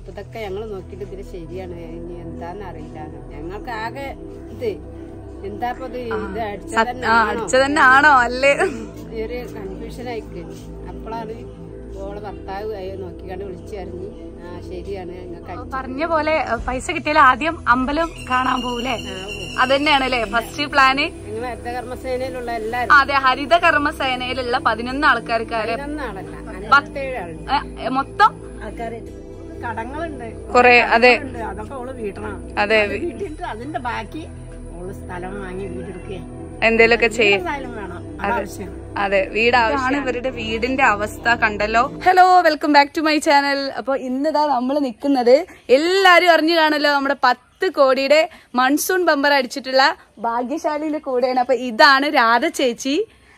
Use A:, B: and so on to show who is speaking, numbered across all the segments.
A: അപ്പൊ ഇതൊക്കെ ഞങ്ങൾ നോക്കിയിട്ട് ഇതിൽ ശരിയാണ് ഇനി എന്താന്ന് അറിയില്ല ഞങ്ങൾക്ക് ആകെ ഇത് എന്താ ഇപ്പൊ ഇത് ഇത് അടിച്ചത് തന്നെ
B: ആ അടിച്ചതന്നെ ആണോ അല്ലേ
A: ഒരു കൺഫ്യൂഷൻ ആയിക്ക് അപ്പോഴാണ് ഓളെ ഭർത്താവ് അയ്യോ നോക്കിക്കാണ്ട് വിളിച്ചു അറിഞ്ഞ് ആ ശരിയാണ് ഞങ്ങൾക്ക് അടി-
B: പറഞ്ഞ പോലെ അ, പൈസ കിട്ടിയാൽ ആദ്യം അമ്പലം കാണാൻ പോകൂലേ
A: ആ, ഓ.
B: അതന്നെയാണ് അല്ലേ ഫസ്റ്റ് പ്ലാന്
A: ഞങ്ങൾ ഹരിതകർമ്മസേനയിലുള്ള എല്ലാവരും
B: അതെ ഹരിത കർമ്മ സേനയിലുള്ള പതിനൊന്ന് ആൾക്കാർക്കാര്
A: പതിനൊന്നാളല്ല അൻപത്തേഴ് ആളുണ്ട്
B: ഏ, മൊത്തം
A: ആൾക്കാരായിട്ട് കടങ്ങളുണ്ട്
B: കൊറേ അതെ
A: ഉണ്ട് അതൊക്കെ ഓള് വീട്ടണം
B: അതെ
A: വീട്ടിട്ട് അതിന്റെ ബാക്കി ഓള് സ്ഥലം വാങ്ങി വീടെടുക്കുക
B: എന്തേലൊക്കെ ചെയ്യും
A: എന്തായാലും വേണം അതാവശ്യം
B: അതെ വീട് ആവശ്യമാണ് ഇവരുടെ വീടിന്റെ അവസ്ഥ കണ്ടല്ലോ hello welcome back to my channel അപ്പൊ ഇന്നിതാ നമ്മൾ നിൽക്കുന്നത് എല്ലാരും അറിഞ്ഞു കാണല്ലോ നമ്മുടെ പത്ത് കോടിയുടെ മൺസൂൺ ബമ്പർ അടിച്ചിട്ടുള്ള ഭാഗ്യശാലിന്റെ കൂടെയാണ് അപ്പൊ ഇതാണ് രാധ ചേച്ചി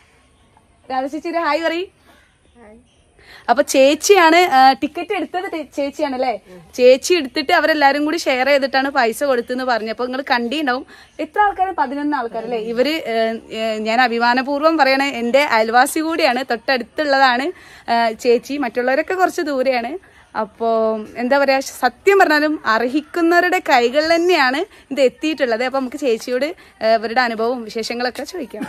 B: രാധ ചേച്ചി ഒരു ഹായ് പറയും അപ്പൊ ചേച്ചിയാണ് ടിക്കറ്റ് എടുത്തത് ടെ- ചേച്ചിയാണല്ലേ ചേച്ചി എടുത്തിട്ട് അവരെല്ലാരും കൂടി ഷെയർ ചെയ്തിട്ടാണ് പൈസ കൊടുത്തെന്ന് പറഞ്ഞപ്പോ നിങ്ങൾ കണ്ടിണ്ടാവും എത്ര ആൾക്കാർ പതിനൊന്ന് ആൾക്കാരല്ലേ ഇവര് ഏ, ഏ, ഞാൻ അഭിമാനപൂർവ്വം പറയണേ എന്റെ അയൽവാസി കൂടിയാണ് തൊട്ടടുത്തുള്ളതാണ് ഏ, ചേച്ചി മറ്റുള്ളവരൊക്കെ കുറച്ച് ദൂരെയാണ് അപ്പോ എന്താ പറയാ സത്യം പറഞ്ഞാലും അർഹിക്കുന്നവരുടെ കൈകളിൽ തന്നെയാണ് ഇത് എത്തിയിട്ടുള്ളത് അപ്പൊ നമുക്ക് ചേച്ചിയോട് ഏ, ഇവരുടെ അനുഭവവും വിശേഷങ്ങളൊക്കെ ചോദിക്കാം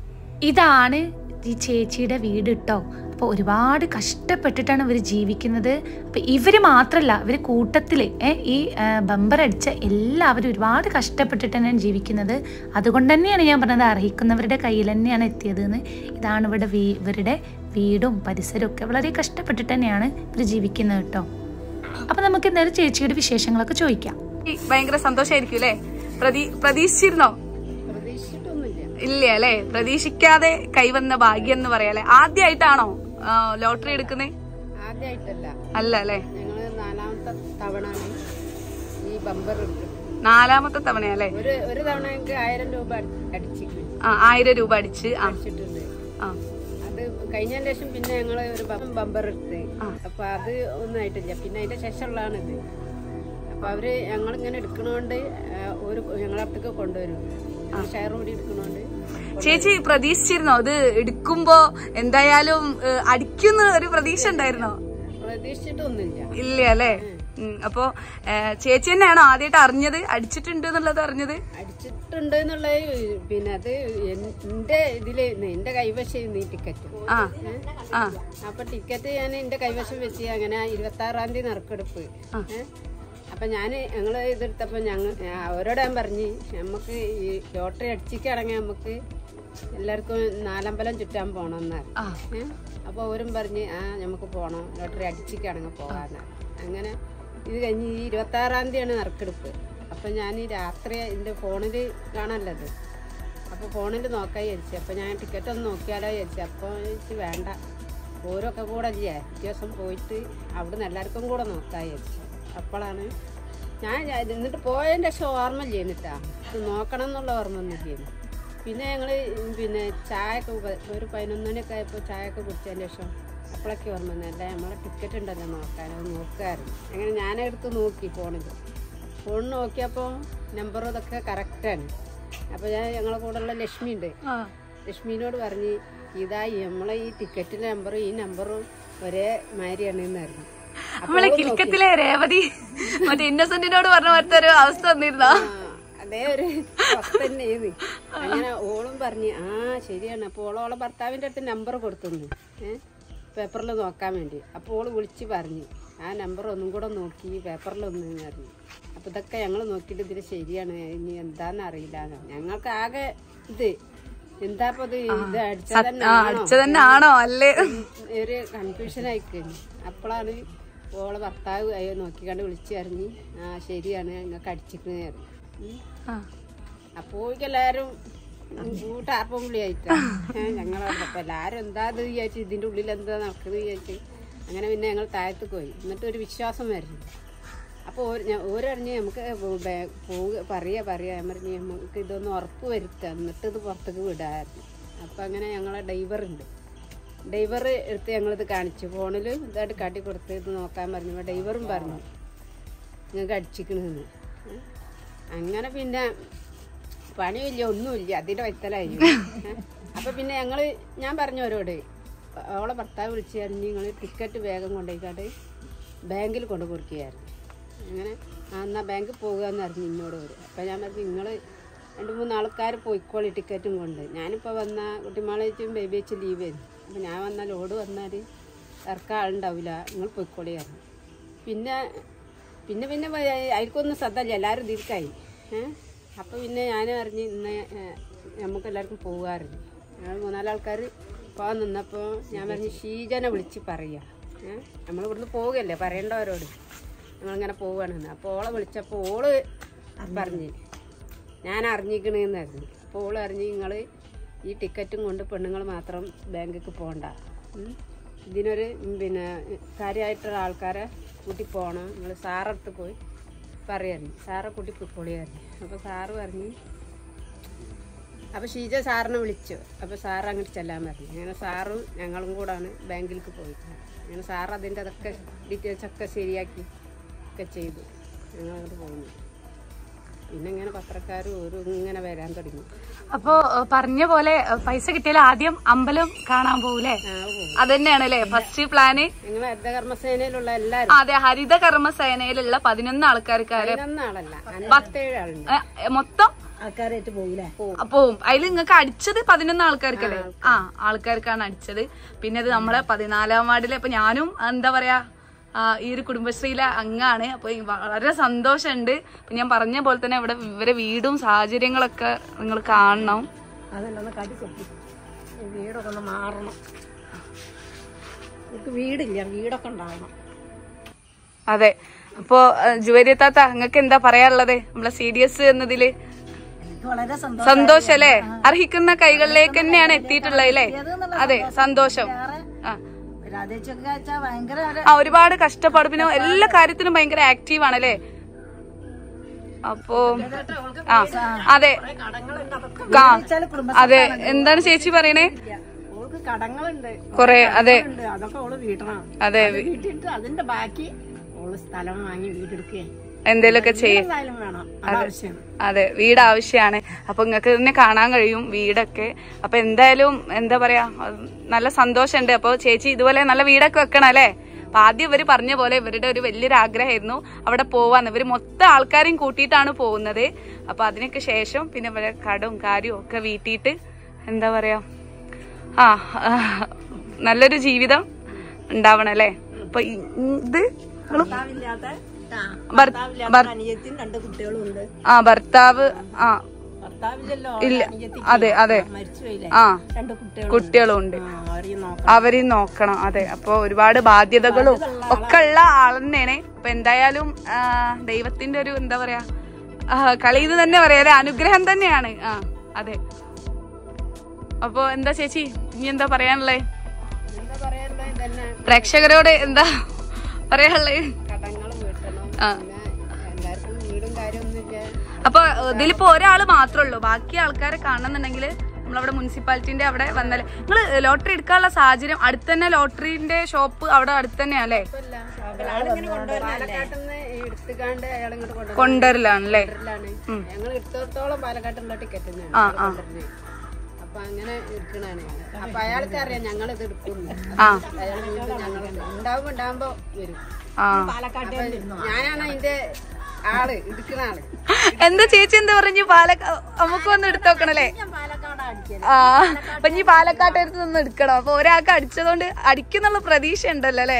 C: ഇതാണ് ഈ ചേച്ചിയുടെ വീട് കേട്ടോ അപ്പോൾ ഒരുപാട് കഷ്ടപ്പെട്ടിട്ടാണ് ഇവർ ജീവിക്കുന്നത് അപ്പോൾ ഇവർ മാത്രമല്ല ഇവർ കൂട്ടത്തിൽ ഈ ആ, ബമ്പർ അടിച്ച എല്ലാവരും ഒരുപാട് കഷ്ടപ്പെട്ടിട്ട് തന്നെയാണ് ജീവിക്കുന്നത് അതുകൊണ്ട് തന്നെയാണ് ഞാൻ പറഞ്ഞത് അർഹിക്കുന്നവരുടെ കയ്യിൽ തന്നെയാണ് എത്തിയത് എന്ന് ഇതാണ് ഇവിടെ വീ ഇവരുടെ വീടും പരിസരവും ഒക്കെ വളരെ കഷ്ടപ്പെട്ടിട്ട് തന്നെയാണ് ഇവർ ജീവിക്കുന്നത് കേട്ടോ അപ്പോൾ നമുക്ക് എന്തായാലും ചേച്ചിയുടെ വിശേഷങ്ങളൊക്കെ ചോദിക്കാം
B: ഈ ഭയങ്കര സന്തോഷായിരിക്കും അല്ലേ പ്രതീ പ്രതീക്ഷിച്ചിരുന്നോ
A: പ്രതീക്ഷിച്ചിട്ടൊന്നുമില്ല
B: ഇല്ല അല്ലേ പ്രതീക്ഷിക്കാതെ കൈവന്ന ഭാഗ്യം എന്ന് പറയാല്ലേ ആദ്യമായിട്ടാണോ ലോട്ടറി എടുക്കുന്നേ
A: ആദ്യമായിട്ടല്ല
B: അല്ല അല്ലേ
A: ഞങ്ങള് നാലാമത്തെ തവണ ഈ ബമ്പർ എടുക്കുന്നത്
B: നാലാമത്തെ തവണയല്ലേ
A: ഒരു ഒരു തവണ എനിക്ക് ആയിരം രൂപ അടി- അടിച്ചിട്ട്
B: ആ ആയിരം രൂപ അടിച്ച് ആ
A: അടിച്ചിട്ടുണ്ട്
B: ആ
A: അത് കഴിഞ്ഞതിന് ശേഷം പിന്നെ ഞങ്ങള് ഒരു ബം- ബമ്പർ എടുത്ത് അപ്പൊ അത് ഒന്നും ആയിട്ടില്ല പിന്നെ അതിന്റെ ശേഷമുള്ളതാണ് ഇത് അപ്പൊ അവര് ഞങ്ങളിങ്ങനെ എടുക്കണോണ്ട് ആ, ഒരു ഞങ്ങളെ അടുത്തേക്ക് കൊണ്ടുവരും ഷെയർ കൂടി എടുക്കണോണ്ട്
B: ചേച്ചി പ്രതീക്ഷിച്ചിരുന്നോ ഇത് എടുക്കുമ്പോ എന്തായാലും ഏ, അടിക്കുന്ന ഒരു പ്രതീക്ഷ ഉണ്ടായിരുന്നോ
A: പ്രതീക്ഷിച്ചിട്ടൊന്നുമില്ല
B: ഇല്ല അല്ലേ ഉം, അപ്പൊ ഏ, ചേച്ചി തന്നെയാണോ ആദ്യമായിട്ട് അറിഞ്ഞത് അടിച്ചിട്ടുണ്ട് എന്നുള്ളത് അറിഞ്ഞത്
A: അടിച്ചിട്ടുണ്ട് എന്നുള്ളത് പിന്നെ അത് എൻ- എന്റെ ഇതില് എന്റെ കൈവശം ഈ ടിക്കറ്റ്
B: ആ ആ
A: അപ്പൊ ടിക്കറ്റ് ഞാൻ എന്റെ കൈവശം വെച്ച് അങ്ങനെ ഇരുപത്തി ആറാം തീയതി നറുക്കെടുപ്പ് ഏ? അപ്പൊ ഞാന് ഞങ്ങള് ഇതെടുത്തപ്പോ ഞങ്ങൾ അവരോട് ഞാൻ പറഞ്ഞ് നമുക്ക് ഈ ലോട്ടറി അടിച്ചിക്കാണെങ്കിൽ നമുക്ക് എല്ലാവർക്കും നാലമ്പലം ചുറ്റാൻ പോണമെന്ന്
B: ആ.
A: അപ്പൊ അവരും പറഞ്ഞ് ആ നമുക്ക് പോണം ലോട്ടറി അടിച്ചിക്കാണെങ്കിൽ പോകാന്ന് അങ്ങനെ ഇത് കഴിഞ്ഞ് ഈ ഇരുപത്തി ആറാം തീയതിയാണ് നറുക്കെടുപ്പ് അപ്പൊ ഞാൻ ഈ രാത്രി എന്റെ ഫോണിൽ കാണാനല്ലത് അപ്പോൾ ഫോണിൽ നോക്കാൻ വിചാരിച്ചു അപ്പോൾ ഞാൻ ടിക്കറ്റ് ഒന്ന് നോക്കിയാലോ വിചാരിച്ചു അപ്പോൾ എനിക്ക് വേണ്ട ഓരോക്കെ കൂടെ ഇല്ലേ ദിവസം പോയിട്ട് അവിടുന്ന് എല്ലാവർക്കും കൂടെ നോക്കാൻ വിചാരിച്ചു അപ്പോഴാണ് ഞാൻ ഞാൻ എന്നിട്ട് പോയതിൻ്റെ ശേഷം ഓർമ്മ ചെയ്യുന്നിട്ടാ ഇത് നോക്കണം എന്നുള്ള ഓർമ്മ ഒന്നും ചെയ്യുന്നു പിന്നെ ഞങ്ങൾ പിന്നെ ചായയൊക്കെ പ- ഒരു പതിനൊന്ന് മണിയൊക്കെ ആയപ്പോൾ ചായയൊക്കെ കുടിച്ചതിന് ശേഷം അപ്പോഴൊക്കെ ഓർമ്മ വന്നു അല്ല നമ്മളെ ടിക്കറ്റ് ഉണ്ടല്ലോ നോക്കാൻ അത് നോക്കാമായിരുന്നു അങ്ങനെ ഞാനെടുത്ത് നോക്കി ഫോണിൽ ഫോൺ നോക്കിയപ്പോൾ നമ്പറും ഇതൊക്കെ കറക്റ്റാണ് അപ്പോൾ ഞാൻ ഞങ്ങളെ കൂടെയുള്ള ലക്ഷ്മി ഉണ്ട്
B: ആ
A: ലക്ഷ്മിനോട് പറഞ്ഞ് ഇതാ നമ്മളെ ഈ ടിക്കറ്റിന്റെ നമ്പറും ഈ നമ്പറും ഒരേ മാതിരിയാണ് എന്നായിരുന്നു
B: നമ്മളെ കിൽക്കത്തിലെ രേവതി മറ്റേ ഇന്നസെന്റിനോട് പറഞ്ഞ പോലത്തെ ഒരു അവസ്ഥ വന്നിരുന്നോ
A: അതേ ഒരു അവസ്ഥ തന്നെയാണ് അങ്ങനെ ഓളും പറഞ്ഞ് ആ ശരിയാണ് അപ്പോൾ ഓളോളെ ഭർത്താവിൻ്റെ അടുത്ത് നമ്പർ കൊടുത്തുന്നു ഏഹ് പേപ്പറിൽ നോക്കാൻ വേണ്ടി അപ്പോൾ ഓള് വിളിച്ച് പറഞ്ഞു ആ നമ്പർ ഒന്നും കൂടെ നോക്കി പേപ്പറിൽ ഒന്ന് പറഞ്ഞു അപ്പോൾ ഇതൊക്കെ ഞങ്ങൾ നോക്കിയിട്ട് ഇതിൽ ശരിയാണ് ഇനി എന്താന്ന് അറിയില്ല ഞങ്ങൾക്ക് ആകെ ഇത് എന്താ ഇപ്പൊ ഇത് ഇത് അടിച്ചത് തന്നെ
B: ആ
A: ആണോ?
B: അടിച്ചതന്നെ ആണോ അല്ലേ
A: ഒരു കൺഫ്യൂഷൻ ആയി കഴിഞ്ഞു അപ്പോഴാണ് ഓളെ ഭർത്താവ് അയ്യോ നോക്കിക്കണ്ട് വിളിച്ചു അറിഞ്ഞ് ആ ശരിയാണ് നിങ്ങൾക്ക് അടിച്ചിരിക്കുന്നത് പറഞ്ഞു
B: ആ.
A: അപ്പോഴേക്കും എല്ലാരും കൂട്ടാപ്പം വിളിയായിട്ടാ ഞങ്ങളവിടെ അപ്പൊ എല്ലാരും എന്താ ഇത് വിചാരിച്ചു ഇതിന്റെ ഉള്ളിൽ എന്താ നടക്കുന്നത് വിചാരിച്ചു അങ്ങനെ പിന്നെ ഞങ്ങൾ താഴത്ത് പോയി എന്നിട്ട് ഒരു വിശ്വാസം വരുന്നു അപ്പോൾ ഓരറിഞ്ഞ് നമുക്ക് ബേ- പോവുക പറയാ പറയാ ഞാൻ പറഞ്ഞ് നമുക്ക് ഇതൊന്ന് ഉറപ്പ് വരുത്തുക എന്നിട്ട് ഇത് പുറത്തേക്ക് വിടാമായിരുന്നു അപ്പം അങ്ങനെ ഞങ്ങളെ ഡ്രൈവറുണ്ട് ഡ്രൈവർ എടുത്ത് ഞങ്ങളിത് കാണിച്ചു ഫോണിൽ ഇതായിട്ട് കാട്ടി കൊടുത്ത് ഇത് നോക്കാൻ പറഞ്ഞു ഡ്രൈവറും പറഞ്ഞു നിങ്ങൾക്ക് അടിച്ചിക്കണെന്ന് അങ്ങനെ പിന്നെ പണിയില്ല ഒന്നുമില്ല അതിൻ്റെ വൈത്തലായി അപ്പം പിന്നെ ഞങ്ങൾ ഞാൻ പറഞ്ഞു അവരോട് അവളെ ഭർത്താവ് വിളിച്ച് കഴിഞ്ഞ് നിങ്ങൾ ടിക്കറ്റ് വേഗം കൊണ്ടുപോയിക്കാണ്ട് ബാങ്കിൽ കൊണ്ട് കൊടുക്കുകയായിരുന്നു അങ്ങനെ ആ എന്നാൽ ബാങ്കിൽ പോകുക എന്ന് പറഞ്ഞു എന്നോട് വരും അപ്പം ഞാൻ പറഞ്ഞു നിങ്ങൾ രണ്ട് മൂന്ന് ആൾക്കാർ പോയിക്കോളി ടിക്കറ്റും കൊണ്ട് ഞാനിപ്പോൾ വന്ന കുട്ടിമാളേച്ചും ബേബി വെച്ച് ലീവ് ആയിരുന്നു അപ്പം ഞാൻ വന്നാൽ ലോഡ് വന്നാൽ ഇറക്കാൻ ആളുണ്ടാവില്ല നിങ്ങൾ പോയിക്കോളി പറഞ്ഞു പിന്നെ പിന്നെ പിന്നെ അതിൽക്കൊന്നും ശ്രദ്ധയില്ല എല്ലാവരും തിരിക്കായി ഏഹ് അപ്പോൾ പിന്നെ ഞാൻ അറിഞ്ഞ് ഇന്ന് ഏഹ്, നമുക്ക് എല്ലാവർക്കും പോകാറുണ്ട് ഞങ്ങൾ മൂന്നാലാൾക്കാർ പോകാൻ നിന്നപ്പോൾ ഞാൻ പറഞ്ഞു ഷീജനെ വിളിച്ച് പറയുക ഏഹ് നമ്മൾ ഇവിടുന്ന് പോവുകയല്ലേ പറയേണ്ടവരോട് നമ്മളിങ്ങനെ പോവുകയാണെന്ന് അപ്പോൾ ഓളെ വിളിച്ചപ്പോൾ ഓള് പറഞ്ഞ് ഞാൻ അറിഞ്ഞിക്കണെന്നായിരുന്നു അപ്പോൾ ഓള് അറിഞ്ഞ് നിങ്ങൾ ഈ ടിക്കറ്റും കൊണ്ട് പെണ്ണുങ്ങൾ മാത്രം ബാങ്കിക്ക് പോകണ്ട ഉം. ഇതിനൊരു ഉം, പിന്നെ കാര്യമായിട്ടുള്ള ആൾക്കാരെ കൂട്ടി പോകണം നിങ്ങൾ സാറടുത്ത് പോയി പറയായിരുന്നു സാറെ കൂട്ടി പൊളിയായിരുന്നു അപ്പോൾ സാറ് പറഞ്ഞ് അപ്പോൾ ഷീജ സാറിനെ വിളിച്ചു അപ്പോൾ സാറ് അങ്ങോട്ട് ചെല്ലാൻ പറഞ്ഞു അങ്ങനെ സാറും ഞങ്ങളും കൂടാണ് ബാങ്കിലേക്ക് പോയിട്ട് അങ്ങനെ സാറ് അതിൻ്റെ അതൊക്കെ ഡീറ്റെയിൽസ് ഒക്കെ ശരിയാക്കി ഒക്കെ ചെയ്തു ഞങ്ങൾ അങ്ങോട്ട് പോകുന്നു പിന്നെ ഇങ്ങനെ പത്രക്കാർ ഒരു ഇങ്ങനെ വരാൻ തുടങ്ങി
B: അപ്പോ ഏഹ്, പറഞ്ഞ പോലെ ഏഹ്, പൈസ കിട്ടിയാൽ ആദ്യം അമ്പലം കാണാൻ പോകൂലേ
A: ആ പോകും
B: അതന്നെയാണ് അല്ലേ ഫസ്റ്റ് പ്ലാന്
A: ഞങ്ങൾ ഹരിതകർമ്മസേനയിലുള്ള എല്ലാവരും
B: അതെ ഹരിത കർമ്മ സേനയിലുള്ള പതിനൊന്ന് ആൾക്കാർക്കാര്
A: പതിനൊന്നാളല്ല അൻപത്തേഴ് ആളുണ്ട്
B: ഏഹ്, മൊത്തം
D: ആൾക്കാരായിട്ട് പോകില്ലേ
B: പോവും അതിൽ നിങ്ങൾക്ക് അടിച്ചത് പതിനൊന്ന് ആൾക്കാർക്കല്ലേ ആ ആൾക്കാർക്കാണ് അടിച്ചത് പിന്നെ അത് നമ്മളെ പതിനാലാം വാർഡിലെ ഇപ്പൊ ഞാനും എന്താ പറയാ ആ, ഈ ഒരു കുടുംബശ്രീയിലെ അംഗാണ് അപ്പൊ ഈ വളരെ സന്തോഷമുണ്ട് ഇപ്പൊ ഞാൻ പറഞ്ഞ പോലെ തന്നെ ഇവിടെ ഇവരെ വീടും സാഹചര്യങ്ങളൊക്കെ നിങ്ങൾ കാണണം
D: അതെല്ലാം ഒന്ന് കാട്ടി കൊട്ടി വീടൊക്കെ ഒന്ന് മാറണം എനിക്ക് വീടില്ല വീടൊക്കെ ഉണ്ടാവണം
B: അതെ അപ്പോ ജുവരി താത്ത നിങ്ങൾക്ക് എന്താ പറയാനുള്ളത് നമ്മളെ സി ഡി എസ് എന്നതില്
D: എനിക്ക് വളരെ സന്തോഷം
B: സന്തോഷം അല്ലേ അർഹിക്കുന്ന കൈകളിലേക്ക് തന്നെയാണ് എത്തിയിട്ടുള്ളത് അല്ലേ അതെ സന്തോഷം ആ
D: രാധേച്ചൊക്കെ വെച്ചാൽ ഭയങ്കര ഒരു
B: ആ ഒരുപാട് കഷ്ടപ്പാട് പിന്നെ എല്ലാ കാര്യത്തിനും ഭയങ്കര ആക്റ്റീവ് ആണല്ലേ അപ്പോ ആ അതെ ആ,
D: വെച്ചാല് കുടുംബ
B: അതെ എന്താണ് ചേച്ചി പറയണേ
D: ഓൾക്ക് കടങ്ങളുണ്ട്
B: കൊറേ അതെ
D: ഉണ്ട് അതൊക്കെ ഓള് വീട്ടണം
B: അതെ
D: വീട്ടിട്ട് അതിന്റെ ബാക്കി ഓള് സ്ഥലം വാങ്ങി വീടെടുക്കുകയും
B: എന്തേലൊക്കെ ചെയ്യും
D: എന്തായാലും വേണം അതാവശ്യമാണ്
B: അതെ വീട് ആവശ്യമാണ് അപ്പൊ നിങ്ങൾക്ക് തന്നെ കാണാൻ കഴിയും വീടൊക്കെ അപ്പൊ എന്തായാലും എന്താ പറയാ അത് നല്ല സന്തോഷമുണ്ട് അപ്പൊ ചേച്ചി ഇതുപോലെ നല്ല വീടൊക്കെ വെക്കണം അല്ലേ അപ്പൊ ആദ്യം ഇവര് പറഞ്ഞ പോലെ ഇവരുടെ ഒരു വലിയൊരു ആഗ്രഹമായിരുന്നു അവിടെ പോവാന്ന് ഇവര് മൊത്തം ആൾക്കാരെയും കൂട്ടിയിട്ടാണ് പോകുന്നത് അപ്പൊ അതിനൊക്കെ ശേഷം പിന്നെ ഇവരെ കടവും കാര്യവും ഒക്കെ വീട്ടിയിട്ട് എന്താ പറയാ ആ ആ, നല്ലൊരു ജീവിതം ഉണ്ടാവണം അല്ലേ അപ്പൊ ഈ- ഇത് നിങ്ങള്
D: ഭർത്താവില്ലാത്ത
B: ഭർ- ഭർ-
D: അനിയത്തിയും രണ്ട് കുട്ടികളും ഉണ്ട്
B: ആ ഭർത്താവ് ആ
D: ഭർത്താവില്ലല്ലോ
B: ഇല്ല
D: അനിയത്തിക്ക്
B: അതെ അതെ
D: മരിച്ചുപോയില്ലേ
B: ആ
D: രണ്ട് കുട്ടികളും
B: കുട്ടികളും ഉണ്ട്
D: ആ, അവരെയും നോക്കാം
B: അവരെയും നോക്കണം അതെ അപ്പൊ ഒരുപാട് ബാധ്യതകളും ഒക്കെ ഉള്ള ആളെന്നെയാണ് അപ്പൊ എന്തായാലും ആ, ദൈവത്തിന്റെ ഒരു എന്താ പറയാ ആ, കളി ഇത് തന്നെ പറയാ അല്ലെ അനുഗ്രഹം തന്നെയാണ് ആ അതെ അപ്പൊ എന്താ ചേച്ചി ഇനി എന്താ പറയാനുള്ളേ
A: എന്താ പറയാനുള്ളത് ഇതന്നെ
B: പ്രേക്ഷകരോട് എന്താ പറയാനുള്ളേ
A: കടങ്ങൾ വീട്ടണം
B: ആ.
A: പിന്നെ എല്ലാവർക്കും വീടും കാര്യമൊന്നുമില്ല
B: അപ്പൊ ഇതിലിപ്പോ ഒരാള് മാത്രമേ ഉള്ളൂ ബാക്കി ആൾക്കാരെ കാണണമെന്നുണ്ടെങ്കിൽ നമ്മളവിടെ മുനിസിപ്പാലിറ്റിന്റെ അവിടെ വന്നാല് നിങ്ങൾ ലോട്ടറി എടുക്കാനുള്ള സാഹചര്യം അടുത്ത് തന്നെ ലോട്ടറിന്റെ ഷോപ്പ് അവിടെ അടുത്ത് തന്നെയാ അല്ലേ
A: പാലക്കാട്ടിൽ നിന്ന് എടുത്തുകാണ്ട് അയാൾ ഇങ്ങോട്ട് കൊണ്ടുവരും
B: കൊണ്ടുവരലാണല്ലേ
A: ഞങ്ങൾ എടുത്തോളത്തോളം പാലക്കാട്ടുള്ള ടിക്കറ്റ്
B: ആ, ആ.
A: അപ്പൊ അങ്ങനെ എടുക്കണാണ് അപ്പൊ അയാൾക്ക് അറിയാം ഞങ്ങൾ ഇത് എടുക്കുന്നു
B: ആ
A: അയാൾ ഞങ്ങൾ ഉണ്ടാവുമ്പോ ഉണ്ടാവുമ്പോ വരും
B: ആ
A: അപ്പൊ ഞാനാണ് അതിന്റെ ആള് എടുക്കുന്ന ആള്
B: എന്താ ചേച്ചി എന്താ പറഞ്ഞു പാലക്കാ നമുക്ക് വന്ന് എടുത്തു നോക്കണല്ലേ
D: പാലക്കാട് അടിക്കല്
B: ആ അപ്പൊ ഇനി പാലക്കാട്ട് അടുത്ത് നിന്ന് എടുക്കണം അപ്പൊ ഒരാൾക്ക് അടിച്ചതുകൊണ്ട് അടിക്കുന്നുള്ള പ്രതീക്ഷ ഉണ്ടല്ലോ അല്ലേ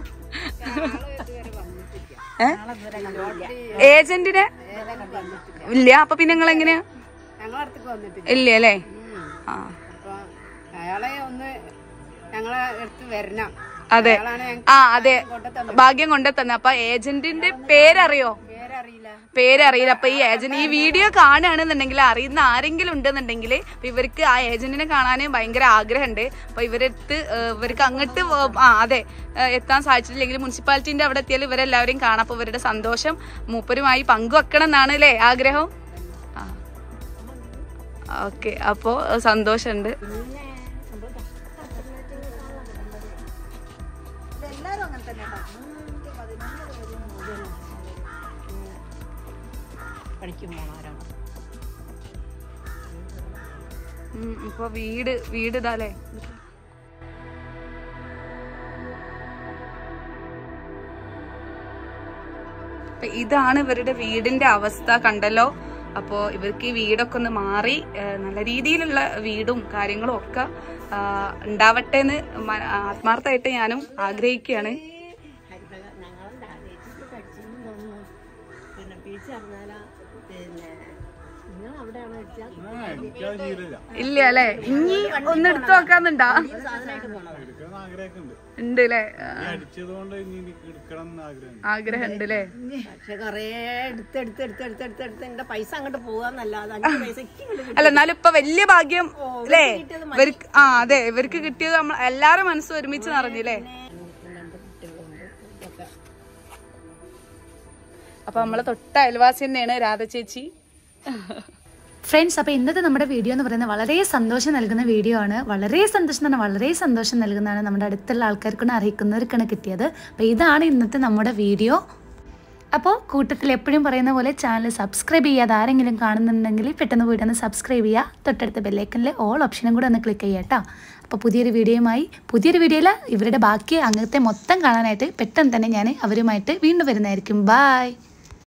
B: ഏജന്റിനെ ഇല്ല അപ്പൊ പിന്നെ നിങ്ങൾ എങ്ങനെയാ
A: ഞങ്ങളെ അടുത്തേക്ക് വന്നിട്ടില്ല
B: ഇല്ല അല്ലേ ആ
A: അപ്പൊ അയാളെ ഒന്ന് ഞങ്ങളെ അടുത്ത് വരണം
B: അതെ
A: അയാളാണ് ഞങ്ങൾക്ക്
B: ആ അതെ ഭാഗ്യം കൊണ്ടെത്തന്നെ അപ്പൊ ഏജന്റിന്റെ പേരറിയോ
A: പേരറിയില്ല
B: പേരറിയില്ല അപ്പൊ ഈ ഏജന്റ് ഈ വീഡിയോ കാണുകയാണെന്നുണ്ടെങ്കിൽ അറിയുന്ന ആരെങ്കിലും ഉണ്ടെന്നുണ്ടെങ്കിൽ അപ്പൊ ഇവർക്ക് ആ ഏജന്റിനെ കാണാൻ ഭയങ്കര ആഗ്രഹമുണ്ട് അപ്പൊ ഇവരെടുത്ത് ഏഹ്, ഇവർക്ക് അങ്ങോട്ട് വ- ആ അതെ ഏഹ്, എത്താൻ സാധിച്ചിട്ടില്ലെങ്കിൽ മുനിസിപ്പാലിറ്റിന്റെ അവിടെ എത്തിയാൽ ഇവരെല്ലാവരെയും കാണാം അപ്പൊ ഇവരുടെ സന്തോഷം മൂപ്പരുമായി പങ്കുവെക്കണം എന്നാണ് അല്ലേ ആഗ്രഹം ഓക്കെ അപ്പോ ഏഹ്, സന്തോഷമുണ്ട്
D: എല്ലാരും അങ്ങനെ തന്നെ പഠിക്കും പോണവരാണ്
B: ഉം, ഇപ്പൊ വീട് വീട് ഇതാല്ലേ അപ്പൊ ഇതാണ് ഇവരുടെ വീടിന്റെ അവസ്ഥ കണ്ടല്ലോ അപ്പോ ഇവർക്ക് ഈ വീടൊക്കെ ഒന്ന് മാറി ആ, നല്ല രീതിയിലുള്ള വീടും കാര്യങ്ങളും ഒക്കെ ആ, ഉണ്ടാവട്ടെ എന്ന് മ- ആത്മാർത്ഥമായിട്ട് ഞാനും ആഗ്രഹിക്കുകയാണ്
D: ഞങ്ങളുടെ ആദ്യമായിട്ട് പഠിച്ചെന്ന് തോന്നുന്നു പിന്നെ ബീച്ച് പറഞ്ഞാലാ പിന്നെ നിങ്ങൾ അവിടെയാണ് അടിച്ചാൽ
B: ഇല്ല അല്ലെ ഇനി ഒന്ന് എടുത്തു നോക്കാന്നുണ്ടാ
D: സാധനമായിട്ട് പോണത്
E: എടുക്കണം ആഗ്രഹമൊക്കെ ഉണ്ട്
B: ഉണ്ട് അല്ലേ
E: ഈ അടിച്ചത് കൊണ്ട് ഇനി എനിക്ക് എടുക്കണം എന്ന് ആഗ്രഹം
B: ആഗ്രഹം ഉണ്ട് അല്ലേ
D: പക്ഷെ കൊറേ എടുത്ത് എടുത്ത് എടുത്ത് എടുത്ത് എടുത്ത് എടുത്ത് എന്റെ പൈസ അങ്ങോട്ട് പോകാന്നല്ലാതെ അഞ്ച് പൈസ ഇങ്ങോട്ട് കിട്ടും
B: അല്ല എന്നാലും ഇപ്പൊ വലിയ ഭാഗ്യം അല്ലേ ഇവർക്ക് ആ അതെ ഇവർക്ക് കിട്ടിയത് നമ്മൾ എല്ലാരും മനസ്സ് ഒരുമിച്ച് നിറഞ്ഞില്ലേ അപ്പൊ നമ്മളെ തൊട്ട അയൽവാസി തന്നെയാണ് രാധ ചേച്ചി
C: ഫ്രണ്ട്സ് അപ്പോൾ ഇന്നത്തെ നമ്മുടെ വീഡിയോ എന്ന് പറയുന്നത് വളരെ സന്തോഷം നൽകുന്ന വീഡിയോ ആണ് വളരെ സന്തോഷം തന്നെ വളരെ സന്തോഷം നൽകുന്നതാണ് നമ്മുടെ അടുത്തുള്ള ആൾക്കാർക്കാണ് അറിയിക്കുന്നവർക്കാണ് കിട്ടിയത് അപ്പോൾ ഇതാണ് ഇന്നത്തെ നമ്മുടെ വീഡിയോ അപ്പോൾ കൂട്ടത്തിൽ എപ്പോഴും പറയുന്ന പോലെ ചാനൽ സബ്സ്ക്രൈബ് ചെയ്യാതെ ആരെങ്കിലും കാണുന്നുണ്ടെങ്കിൽ പെട്ടെന്ന് പോയിട്ട് ഒന്ന് സബ്സ്ക്രൈബ് ചെയ്യുക തൊട്ടടുത്ത ബെല്ലൈക്കനിലെ ഓൾ ഓപ്ഷനും കൂടെ ഒന്ന് ക്ലിക്ക് ചെയ്യുക കേട്ടോ അപ്പോൾ പുതിയൊരു വീഡിയോയുമായി പുതിയൊരു വീഡിയോയിൽ ഇവരുടെ ബാക്കി അങ്ങനത്തെ മൊത്തം കാണാനായിട്ട് പെട്ടെന്ന് തന്നെ ഞാൻ അവരുമായിട്ട് വീണ്ടും വരുന്നതായിരിക്കും ബായ്